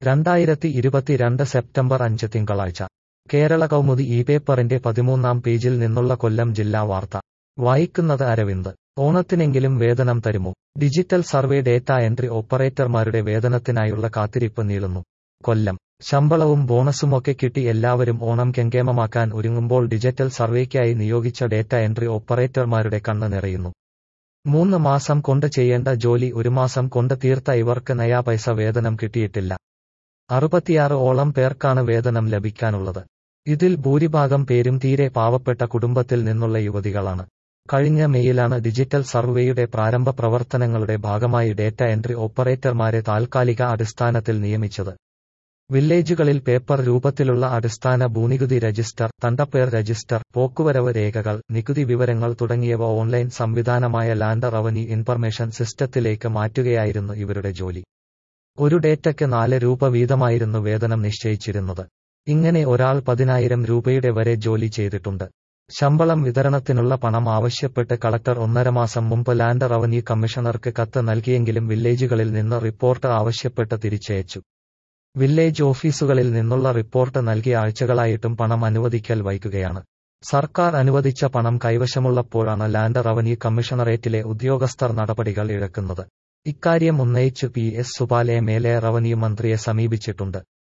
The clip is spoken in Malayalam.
രണ്ടായിരത്തി ഇരുപത്തിരണ്ട് സെപ്റ്റംബർ അഞ്ച് തിങ്കളാഴ്ച കേരള കൗമുദി ഈ പേപ്പറിന്റെ പതിമൂന്നാം പേജിൽ നിന്നുള്ള കൊല്ലം ജില്ലാ വാർത്ത വായിക്കുന്നത് അരവിന്ദ് ഓണത്തിനെങ്കിലും വേതനം തരുമോ ഡിജിറ്റൽ സർവേ ഡേറ്റ എൻട്രി ഓപ്പറേറ്റർമാരുടെ വേതനത്തിനായുള്ള കാത്തിരിപ്പ് നീളുന്നു കൊല്ലം ശമ്പളവും ബോണസുമൊക്കെ കിട്ടി എല്ലാവരും ഓണം കെങ്കേമമാക്കാൻ ഒരുങ്ങുമ്പോൾ ഡിജിറ്റൽ സർവേക്കായി നിയോഗിച്ച ഡേറ്റ എൻട്രി ഓപ്പറേറ്റർമാരുടെ കണ്ണ് നിറയുന്നു മൂന്ന് മാസം കൊണ്ട് ചെയ്യേണ്ട ജോലി ഒരു മാസം കൊണ്ട് തീർത്ത ഇവർക്ക് നയാ പൈസ വേതനം കിട്ടിയിട്ടില്ല അറുപത്തിയാറ് ഓളം പേർക്കാണ് വേതനം ലഭിക്കാനുള്ളത് ഇതിൽ ഭൂരിഭാഗം പേരും തീരെ പാവപ്പെട്ട കുടുംബത്തിൽ നിന്നുള്ള യുവതികളാണ് കഴിഞ്ഞ മെയിലാണ് ഡിജിറ്റൽ സർവേയുടെ പ്രാരംഭ പ്രവർത്തനങ്ങളുടെ ഭാഗമായി ഡേറ്റ എൻട്രി ഓപ്പറേറ്റർമാരെ താൽക്കാലിക അടിസ്ഥാനത്തിൽ നിയമിച്ചത് വില്ലേജുകളിൽ പേപ്പർ രൂപത്തിലുള്ള അടിസ്ഥാന ഭൂനികുതി രജിസ്റ്റർ തണ്ടപ്പേർ രജിസ്റ്റർ പോക്കുവരവ് രേഖകൾ നികുതി വിവരങ്ങൾ തുടങ്ങിയവ ഓൺലൈൻ സംവിധാനമായ ലാൻഡ് റവന്യൂ ഇൻഫർമേഷൻ സിസ്റ്റത്തിലേക്ക് മാറ്റുകയായിരുന്നു ഇവരുടെ ജോലി ഒരു ഡേറ്റയ്ക്ക് നാല് രൂപ വീതമായിരുന്നു വേതനം നിശ്ചയിച്ചിരുന്നത് ഇങ്ങനെ ഒരാൾ പതിനായിരം രൂപയുടെ വരെ ജോലി ചെയ്തിട്ടുണ്ട് ശമ്പളം വിതരണത്തിനുള്ള പണം ആവശ്യപ്പെട്ട് കളക്ടർ ഒന്നര മാസം മുമ്പ് ലാൻഡ് റവന്യൂ കമ്മീഷണർക്ക് കത്ത് നൽകിയെങ്കിലും വില്ലേജുകളിൽ നിന്ന് റിപ്പോർട്ട് ആവശ്യപ്പെട്ട് തിരിച്ചയച്ചു വില്ലേജ് ഓഫീസുകളിൽ നിന്നുള്ള റിപ്പോർട്ട് നൽകിയ ആഴ്ചകളായിട്ടും പണം അനുവദിക്കൽ വൈകുകയാണ് സർക്കാർ അനുവദിച്ച പണം കൈവശമുള്ളപ്പോഴാണ് ലാൻഡ് റവന്യൂ കമ്മീഷണറേറ്റിലെ ഉദ്യോഗസ്ഥർ നടപടികൾ ഇഴക്കുന്നത് ഇക്കാര്യം ഉന്നയിച്ച് P S Supal M L A revenue മന്ത്രിയെ സമീപിച്ചിട്ടുണ്ട്